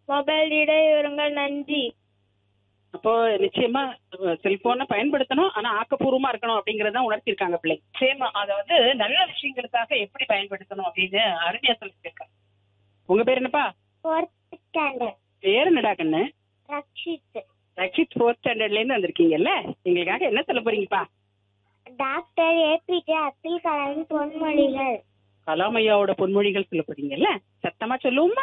mobile இடையூறுங்கள் நன்றி அப்போ நிச்சயமா செல்போனை பயன்படுத்தணும் ஆனா ஆக்கப்பூர்வமா இருக்கணும் அப்படிங்கறத உணர்த்திருக்காங்க பிள்ளை நிச்சயமா அதை வந்து நல்ல விஷயங்களுக்காக எப்படி பயன்படுத்தணும் அப்படின்னு அருமையா சொல்லியிருக்காங்க உங்க பேர் என்னப்பா ஃபோர்த் ஸ்டாண்டர்ட் பேர் என்னடா கண்ணு ரக்ஷித் ரக்ஷித் ஃபோர்த் ஸ்டாண்டர்ட்ல இருந்து வந்திருக்கீங்கல்ல எங்களுக்காக என்ன சொல்ல போறீங்கப்பா டாக்டர் ஏபிஜே அப்துல் கலாமின் பொன்மொழிகள் கலாமையாவோட பொன்மொழிகள் சொல்ல போறீங்கல்ல சத்தமா சொல்லுவோமா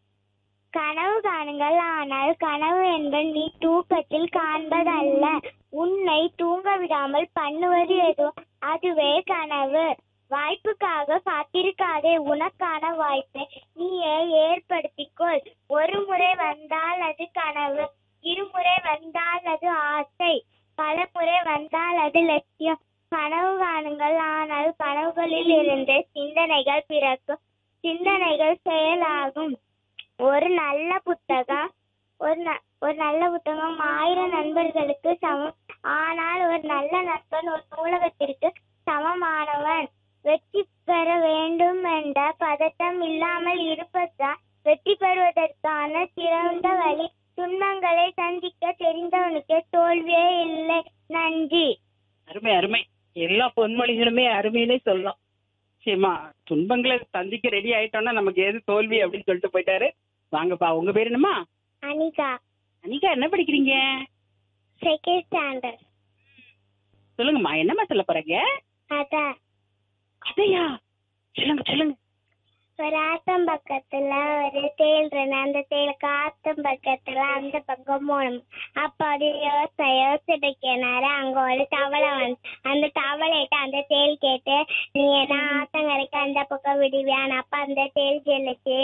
கனவு காணுங்கள் ஆனால் கனவு என்பது நீ தூக்கத்தில் காண்பதல்ல உன்னை தூங்க விடாமல் பண்ணுவது எதுவோ அதுவே கனவு வாய்ப்புக்காக காத்திருக்காதே உனக்கான வாய்ப்பை நீயே ஏற்படுத்திக்கொள் ஒரு முறை வந்தால் அது கனவு இருமுறை வந்தால் அது ஆசை பல முறை வந்தால் அது லட்சியம் கனவு காணுங்கள் ஆனால் கனவுகளில் இருந்து சிந்தனைகள் பிறக்கும் சிந்தனைகள் செயலாகும் ஒரு நல்ல புத்தகம் ஒரு ந- ஒரு நல்ல புத்தகம் ஆயிரம் நண்பர்களுக்கு சமம் ஆனால் ஒரு நல்ல நண்பன் ஒரு நூலகத்திற்கு சமமானவன் வெற்றி பெற வேண்டும் என்ற பதட்டம் இல்லாமல் இருப்பதுதான் வெற்றி பெறுவதற்கான சிறந்த வழி துன்பங்களை சந்திக்க தெரிந்தவனுக்கு தோல்வியே இல்லை நன்றி அருமை அருமை எல்லா பொன்மொழிகளுமே அருமையிலே சொல்லலாம் நிச்சயமா துன்பங்களை சந்திக்க ரெடி ஆயிட்டோம்னா நமக்கு எது தோல்வி அப்படின்னு சொல்லிட்டு போயிட்டாரு வாங்கப்பா உங்க பேர் என்னம்மா அனிகா அனிகா என்ன படிக்கிறீங்க செகண்ட் ஸ்டாண்டர்ட் சொல்லுங்கம்மா என்னம்மா சொல்ல போறீங்க அதான் கதையா சொல்லுங்க சொல்லுங்க ஒரு ஆத்தம் பக்கத்துல ஒரு தேல் இருந்து அந்த தேலுக்கு ஆத்தம் பக்கத்துல அந்த பக்கம் போகணும் அப்ப அது யோசை யோசிச்சுட்டு இருக்கனாரு அங்க ஒரு தவளை வந்து அந்த தவளைகிட்ட அந்த தேல் கேட்டு நீ என்ன ஆத்தங்கரைக்கு அந்த பக்கம் விடுவியான்னு அப்ப அந்த தேல் சொல்லுச்சு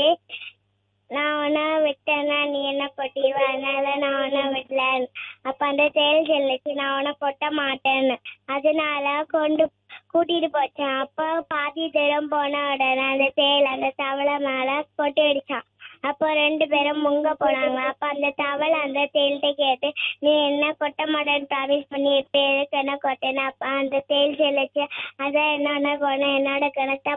நான் உன்ன விட்டேன்னா நீ என்ன கொட்டிடுவ அதனால நான் உன்ன விடல அப்ப அந்த தேல் சொல்லுச்சு நான் உன்னை கொட்ட மாட்டேன்னு அதனால கொண்டு கூட்டிட்டு போச்சான் அப்போ பாதி தூரம் போன உடனே அந்த தேல் அந்த தவளை மேல கொட்டி அடிச்சான் அப்போ ரெண்டு பேரும் முங்க போனாங்க அப்ப அந்த தவளை அந்த தேல்கிட்ட கேட்டு நீ என்ன கொட்ட மாட்டேன்னு ப்ராமிஸ் பண்ணி இப்ப எதுக்கு என்ன கொட்டேன்னு அப்ப அந்த தேல் சொல்லுச்சு அதான் என்னோட போன என்னோட கணத்தா